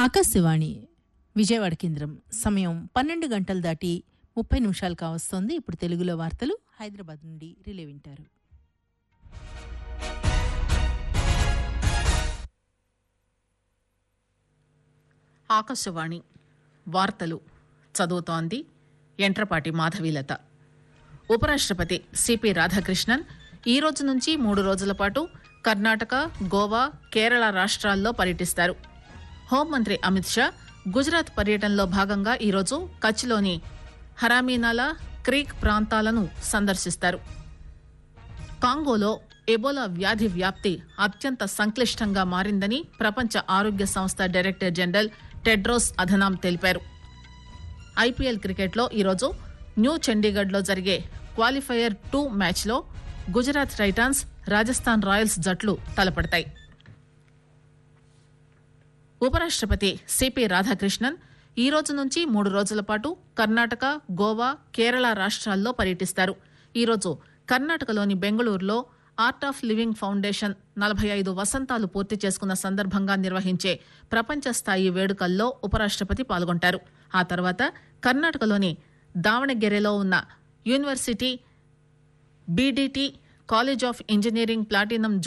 ఆకాశవాణి విజయవాడ కేంద్రం సమయం పన్నెండు గంటలు దాటి ముప్పై నిమిషాలు కావస్తోంది ఇప్పుడు తెలుగులో వార్తలు హైదరాబాద్ నుండి రిలే వింటారు ఆకాశవాణి వార్తలు చదువుతోంది ఎంట్రపాటి మాధవీలత ఉపరాష్ట్రపతి సిపి రాధాకృష్ణన్ ఈ రోజు నుంచి మూడు రోజుల పాటు కర్ణాటక గోవా కేరళ రాష్ట్రాల్లో పర్యటిస్తారు హోంమంత్రి అమిత్ షా గుజరాత్ పర్యటనలో భాగంగా ఈరోజు కచ్లోని హరామీనాలా క్రీక్ ప్రాంతాలను సందర్శిస్తారు కాంగోలో ఎబోలా వ్యాధి వ్యాప్తి అత్యంత సంక్లిష్టంగా మారిందని ప్రపంచ ఆరోగ్య సంస్థ డైరెక్టర్ జనరల్ టెడ్రోస్ అధనాం తెలిపారు ఐపీఎల్ క్రికెట్లో ఈరోజు న్యూ చండీగఢ్లో జరిగే క్వాలిఫైయర్ టూ మ్యాచ్లో గుజరాత్ టైటాన్స్ రాజస్థాన్ రాయల్స్ జట్లు తలపడతాయి ఉపరాష్ట్రపతి సిపి రాధాకృష్ణన్ ఈ రోజు నుంచి మూడు రోజుల పాటు కర్ణాటక గోవా కేరళ రాష్ట్రాల్లో పర్యటిస్తారు ఈరోజు కర్ణాటకలోని బెంగళూరులో ఆర్ట్ ఆఫ్ లివింగ్ ఫౌండేషన్ నలభై ఐదు వసంతాలు పూర్తి చేసుకున్న సందర్భంగా నిర్వహించే ప్రపంచ స్థాయి వేడుకల్లో ఉపరాష్ట్రపతి పాల్గొంటారు ఆ తర్వాత కర్ణాటకలోని దావణగెరెలో ఉన్న university BDT college of engineering platinum